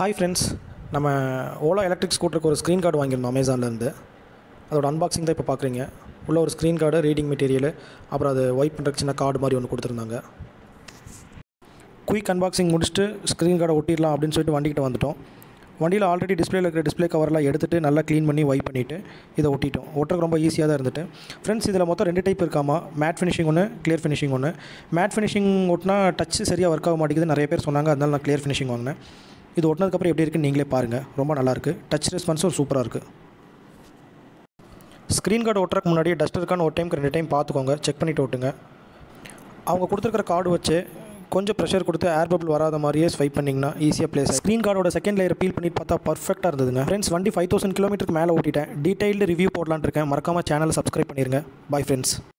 hi friends நம்ம Ola electric ஸ்கூட்டருக்கு ஒரு screen card வாங்கியிருந்தோம் அமேசான்லேருந்து அதோட அன்பாக்சிங் தான் இப்போ பார்க்குறீங்க உள்ள ஒரு ஸ்க்ரீன் கார்டு ரீடிங் மெட்டீரியல் அப்புறம் அது ஒயிட் பண்ணுறதுக்கு சின்ன கார்டு மாதிரி ஒன்று கொடுத்துருந்தாங்க குயிக் அன்பாக்சிங் முடிச்சுட்டு ஸ்க்ரீன் கார்டை ஒட்டிடலாம் அப்படின்னு சொல்லிட்டு வண்டிக்கிட்ட வந்துட்டோம் வண்டியில் ஆல்ரெடி டிஸ்பிளேல இருக்கிற டிஸ்பிளே கவர்லாம் எடுத்துட்டு நல்லா க்ளீன் பண்ணி வைப் பண்ணிவிட்டு இதை ஒட்டிட்டோம் ஒட்டுறதுக்கு ரொம்ப ஈஸியாக தான் இருந்துட்டு ஃப்ரெண்ட்ஸ் இதில் மொத்தம் ரெண்டு டைப் இருக்காமா மேட் ஃபினிஷிங் ஒன்று கிளியர் ஃபினிஷிங் ஒன்று மேட் ஃபினிஷிங் ஒட்டினா டச் சரியாக ஒர்க் ஆக மாட்டேங்குது நிறைய பேர் சொன்னாங்க அதனால நான் கிளியர் ஃபினிஷிங் வாங்கினேன் இது ஒட்டினதுக்கப்புறம் எப்படி இருக்குன்னு நீங்களே பாருங்கள் ரொம்ப நல்லாயிருக்கு டச் ரெஸ்பான்ஸும் சூப்பராக இருக்குது ஸ்க்ரீன் கார்டு ஒட்டுறதுக்கு முன்னாடி டஸ்ட் இருக்கான்னு ஒரு டைம்க்கு ரெண்டு டைம் பார்த்துக்கோங்க செக் பண்ணிவிட்டு ஓட்டுங்க அவங்க கொடுத்துருக்கிற கார்டு வச்சு கொஞ்சம் ப்ரெஷர் கொடுத்து ஏர் பபிள் வராத மாதிரியே ஸ்வைப் பண்ணிங்கன்னா ஈஸியாக ப்ளேஸ் ஸ்க்ரீன் கார்டோட செகண்ட் லேயர் பீல் பண்ணி பார்த்தா பர்ஃபெக்டாக இருந்ததுங்க ஃப்ரெண்ட்ஸ் வண்டி ஃபைவ் தௌசண்ட் கிலோமீட்டருக்கு மேலே ஓட்டிட்டேன் டீடைல்டு ரிவ்யூ போடலான்னு இருக்கேன் மறக்காமல் சேனலை சப்ஸ்கிரைப் பண்ணிடுங்க பை ஃப்ரெண்ட்ஸ்